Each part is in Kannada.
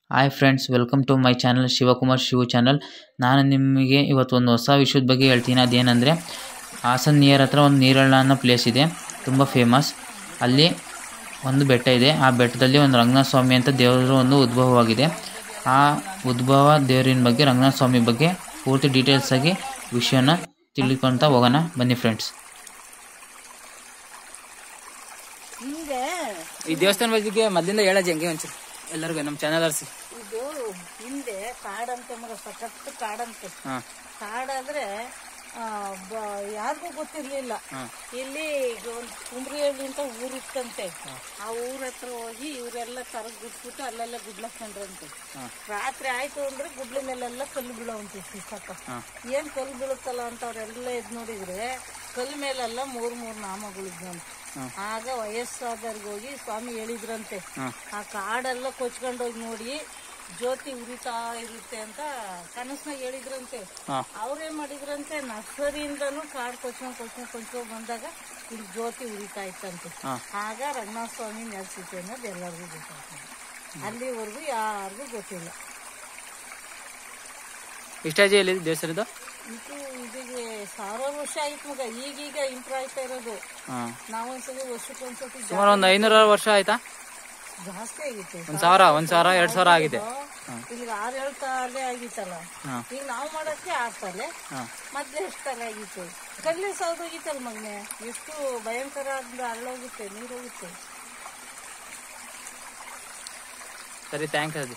hi friends welcome to my channel Shivakumar Shivu channel ನಾನು ನಿಮಗೆ ಇವತ್ತು ಒಂದು ಹೊಸ ವಿಷಯದ ಬಗ್ಗೆ ಹೇಳ್ತೀನಿ ಅದೇನೆಂದರೆ ಹಾಸನ್ ನಿಯರ್ ಹತ್ರ ಒಂದು ನೀರಳ್ಳ ಅನ್ನೋ ಪ್ಲೇಸ್ ಇದೆ ತುಂಬ ಫೇಮಸ್ ಅಲ್ಲಿ ಒಂದು ಬೆಟ್ಟ ಇದೆ ಆ ಬೆಟ್ಟದಲ್ಲಿ ಒಂದು ರಂಗನಾಥ ಸ್ವಾಮಿ ಅಂತ ದೇವರು ಒಂದು ಉದ್ಭವವಾಗಿದೆ ಆ ಉದ್ಭವ ದೇವರಿನ ಬಗ್ಗೆ ರಂಗನಾಥ ಸ್ವಾಮಿ ಬಗ್ಗೆ ಪೂರ್ತಿ ಡೀಟೇಲ್ಸ್ ಆಗಿ ವಿಷಯನ ತಿಳ್ಕೊಳ್ತಾ ಹೋಗೋಣ ಬನ್ನಿ ಫ್ರೆಂಡ್ಸ್ ಹಿಂಗೆ ಈ ದೇವಸ್ಥಾನ ಬಗ್ಗೆ ಮೊದಲಿಂದ ಹೇಳೋದು ಹೆಂಗೆ ಒಂಚೂರು ಎಲ್ಲರಿಗೂ ನಮ್ಮ ಚಾನಲ್ ಅರ್ಸಿ ಇದು ಹಿಂದೆ ಕಾಡಂತೆ ಮಗ ಸಖತ್ತು ಕಾಡಂತೆ ಹಾಂ ಕಾಡಾದ್ರೆ ಆ, ಬ- ಯಾರಿಗೂ ಗೊತ್ತಿರ್ಲಿಲ್ಲ ಇಲ್ಲಿ ಈಗ ಒಂದು ಕುಂಬ್ರಿಹಳ್ಳಿ ಅಂತ ಊರಿತ್ತಂತೆ ಆ ಊರ ಹತ್ರ ಹೋಗಿ ಇವರೆಲ್ಲ ಕರಗ್ ಬಿಟ್ಬಿಟ್ಟು ಅಲ್ಲೆಲ್ಲ ಗುಡ್ಲಕ್ಕಂಡ್ರಂತೆ ರಾತ್ರಿ ಆಯ್ತು ಅಂದ್ರೆ ಗುಡ್ಲ ಮೇಲೆಲ್ಲ ಕಲ್ಲು ಬೀಳೋವಂತೆ ಸಾಕ ಏನ್ ಕಲ್ಲು ಬೀಳುತ್ತಲ್ಲ ಅಂತ ಅವ್ರೆಲ್ಲ ಎದ್ ನೋಡಿದ್ರೆ ಕಲ್ಲು ಮೇಲೆಲ್ಲ ಮೂರ್ ಮೂರ್ ನಾಮಗಳಿದ್ವಂತೆ ಆಗ ವಯಸ್ಸಾದವ್ರಿಗೆ ಹೋಗಿ ಸ್ವಾಮಿ ಹೇಳಿದ್ರಂತೆ ಆ ಕಾಡೆಲ್ಲ ಕೊಚ್ಕೊಂಡು ಹೋಗಿ ನೋಡಿ ಜ್ಯೋತಿ ಉರಿತಾ ಇರುತ್ತೆ ಅಂತ ಕನಸ್ನಾಗ ಹೇಳಿದ್ರಂತೆ ಅವ್ರೇನ್ ಮಾಡಿದ್ರಂತೆ ನರ್ಸರಿಯಿಂದನೂ ಕಾಡ್ ಕೊಚ್ಕೊಂಡ್ ಕೊಚ್ಕೊಂಡ್ ಕೊಚ್ಕೊಂಡ್ ಬಂದಾಗ ಇಲ್ಲಿ ಜ್ಯೋತಿ ಉರಿತಾ ಇತ್ತಂತೆ ಆಗ ರಂಗನಾಥ ಸ್ವಾಮಿ ನೆಲೆಸಿತ್ತು ಅನ್ನೋದು ಎಲ್ಲರಿಗೂ ಗೊತ್ತಾಗ್ತದೆ ಅಲ್ಲಿವರೆಗೂ ಯಾರಿಗೂ ಗೊತ್ತಿಲ್ಲ ಇಷ್ಟಾಜಿ ಎಲ್ಲಿ ದೇವಸ್ಥಾನದ್ದು ಇದು ಇದಕ್ಕೆ ಸಾವಿರಾರು ವರ್ಷ ಆಯ್ತು ಮಗ ಈಗೀಗ ಇಂಪ್ರೂವ್ ಆಯ್ತಾ ಇರೋದು ಹಾಂ ನಾವೊಂದ್ಸಲಿ ವರ್ಷಕ್ಕೊಂದ್ಸತಿ ಜಾ- ಸುಮಾರು ಒಂದು ಐನೂರು ವರ್ಷ ಆಯ್ತಾ ಜಾಸ್ತಿ ಆಗಿತ್ತು ಒಂದು ಸಾವಿರ ಒಂದು ಸಾವಿರ ಎರಡು ಸಾವಿರ ಆಗಿದೆ ಈಗ ಆರು ಏಳು ತಲೆ ಆಗಿತ್ತಲ್ಲ ಹಾಂ ಈಗ ನಾವು ಮಾಡೋಕ್ಕೆ ಆರು ತಲೆ ಹಾಂ ಮೊದ್ಲು ಎಷ್ಟು ತಲೆ ಆಗಿತ್ತು ಕಲ್ಲೇ ಸೌದೋಗಿತ್ತಲ್ಲ ಮಗನೆ ಎಷ್ಟು ಭಯಂಕರ ಅಂದ್ರೆ ಅಲ್ಲೋಗುತ್ತೆ ನೀರು ಹೋಗುತ್ತೆ ಸರಿ ಥ್ಯಾಂಕ್ಸ್ ಅದು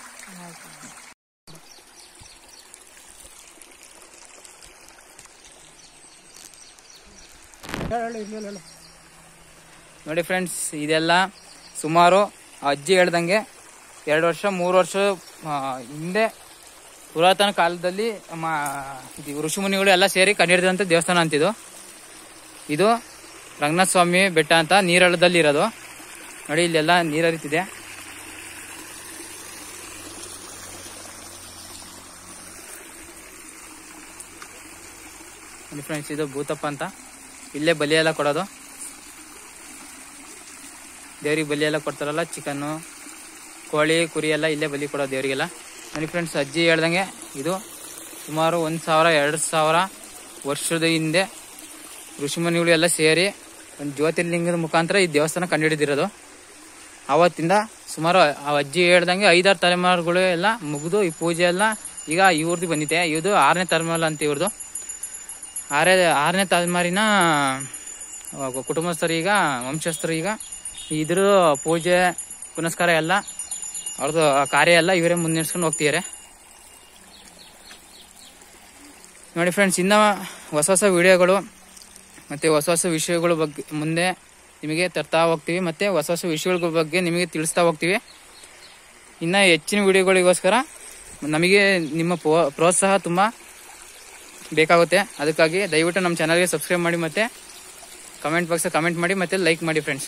ನೋಡಿ ಫ್ರೆಂಡ್ಸ್ ಇದೆಲ್ಲ ಸುಮಾರು ಆ ಅಜ್ಜಿ ಹೇಳ್ದಂಗೆ ಎರಡು ವರ್ಷ ಮೂರು ವರ್ಷ ಆ, ಹಿಂದೆ ಪುರಾತನ ಕಾಲದಲ್ಲಿ ನಮ್ಮ ಇದು ಋಷಿಮುನಿಗಳು ಎಲ್ಲ ಸೇರಿ ಕಂಡಿಡಿದಂಥ ದೇವಸ್ಥಾನ ಅಂತಿದು ಇದು ರಂಗನಾಥ ಸ್ವಾಮಿ ಬೆಟ್ಟ ಅಂತ ನೀರಳದಲ್ಲಿ ಇರೋದು ನೋಡಿ ಇಲ್ಲೆಲ್ಲ ನೀರು ಹರಿತಿದೆ ನೋಡಿ ಫ್ರೆಂಡ್ಸ್ ಇದು ಭೂತಪ್ಪ ಅಂತ ಇಲ್ಲೇ ಬಲಿ ಎಲ್ಲ ಕೊಡೋದು ದೇವ್ರಿಗೆ ಬಲಿ ಎಲ್ಲ ಕೊಡ್ತಾರಲ್ಲ ಚಿಕನ್ನು ಕೋಳಿ ಕುರಿ ಎಲ್ಲ ಇಲ್ಲೇ ಬಲಿ ಕೊಡೋದು ದೇವರಿಗೆಲ್ಲ ನೋಡಿ ಫ್ರೆಂಡ್ಸ್ ಅಜ್ಜಿ ಹೇಳ್ದಂಗೆ ಇದು ಸುಮಾರು ಒಂದು ಸಾವಿರ ಎರಡು ಸಾವಿರ ವರ್ಷದ ಹಿಂದೆ ಋಷಿಮುನಿಗಳು ಎಲ್ಲ ಸೇರಿ ಒಂದು ಜ್ಯೋತಿರ್ಲಿಂಗದ ಮುಖಾಂತರ ಈ ದೇವಸ್ಥಾನ ಕಂಡುಹಿಡಿದಿರೋದು ಆವತ್ತಿಂದ ಸುಮಾರು ಆ ಅಜ್ಜಿ ಹೇಳ್ದಂಗೆ ಐದಾರು ತಲೆಮಾರುಗಳು ಎಲ್ಲ ಮುಗಿದು ಈ ಪೂಜೆ ಎಲ್ಲ ಈಗ ಇವ್ರದ್ದು ಬಂದಿದೆ ಇದು ಆರನೇ ತಲೆಮಾರು ಅಂತ ಇವ್ರದ್ದು ಆರೇ ಆರನೇ ತಲೆಮಾರಿನ ಅಹ್, ಕುಟುಂಬಸ್ಥರು ಈಗ ವಂಶಸ್ಥರು ಈಗ ಇದ್ರ ಪೂಜೆ ಪುನಸ್ಕಾರ ಎಲ್ಲ ಅವ್ರದ್ದು ಕಾರ್ಯ ಎಲ್ಲ ಇವರೇ ಮುನ್ನಡೆಸ್ಕೊಂಡು ಹೋಗ್ತಿದ್ದಾರೆ ನೋಡಿ ಫ್ರೆಂಡ್ಸ್ ಇನ್ನು ಹೊಸ ಹೊಸ ವಿಡಿಯೋಗಳು ಮತ್ತು ಹೊಸ ಹೊಸ ವಿಷಯಗಳ ಬಗ್ಗೆ ಮುಂದೆ ನಿಮಗೆ ತರ್ತಾ ಹೋಗ್ತೀವಿ ಮತ್ತು ಹೊಸ ಹೊಸ ವಿಷಯಗಳ ಬಗ್ಗೆ ನಿಮಗೆ ತಿಳಿಸ್ತಾ ಹೋಗ್ತೀವಿ ಇನ್ನು ಹೆಚ್ಚಿನ ವಿಡಿಯೋಗಳಿಗೋಸ್ಕರ ನಮಗೆ ನಿಮ್ಮ ಪ್ರೋ- ಪ್ರೋತ್ಸಾಹ ತುಂಬ ಬೇಕಾಗುತ್ತೆ ಅದಕ್ಕಾಗಿ ದಯವಿಟ್ಟು ನಮ್ಮ ಚಾನಲ್ಗೆ ಸಬ್ಸ್ಕ್ರೈಬ್ ಮಾಡಿ ಮತ್ತು ಕಮೆಂಟ್ ಬಾಕ್ಸ್ ಕಮೆಂಟ್ ಮಾಡಿ ಮತ್ತು ಲೈಕ್ ಮಾಡಿ friends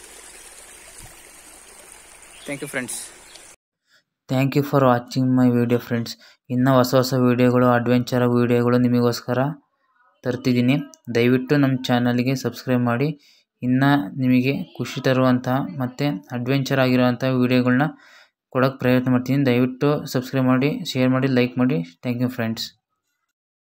thank you friends thank you for watching my video friends ಇನ್ನೂ ಹೊಸ ಹೊಸ ವೀಡಿಯೋಗಳು ಅಡ್ವೆಂಚರ್ ವೀಡಿಯೋಗಳು ನಿಮಗೋಸ್ಕರ ತರ್ತಿದ್ದೀನಿ ದಯವಿಟ್ಟು ನಮ್ಮ ಚಾನಲ್ಗೆ ಸಬ್ಸ್ಕ್ರೈಬ್ ಮಾಡಿ ಇನ್ನು ನಿಮಗೆ ಖುಷಿ ತರುವಂತಹ ಮತ್ತು ಅಡ್ವೆಂಚರ್ ಆಗಿರುವಂಥ ವೀಡಿಯೋಗಳನ್ನ ಕೊಡೋಕ್ಕೆ ಪ್ರಯತ್ನ ಮಾಡ್ತೀನಿ ದಯವಿಟ್ಟು ಸಬ್ಸ್ಕ್ರೈಬ್ ಮಾಡಿ ಶೇರ್ ಮಾಡಿ ಲೈಕ್ ಮಾಡಿ ಥ್ಯಾಂಕ್ ಯು ಫ್ರೆಂಡ್ಸ್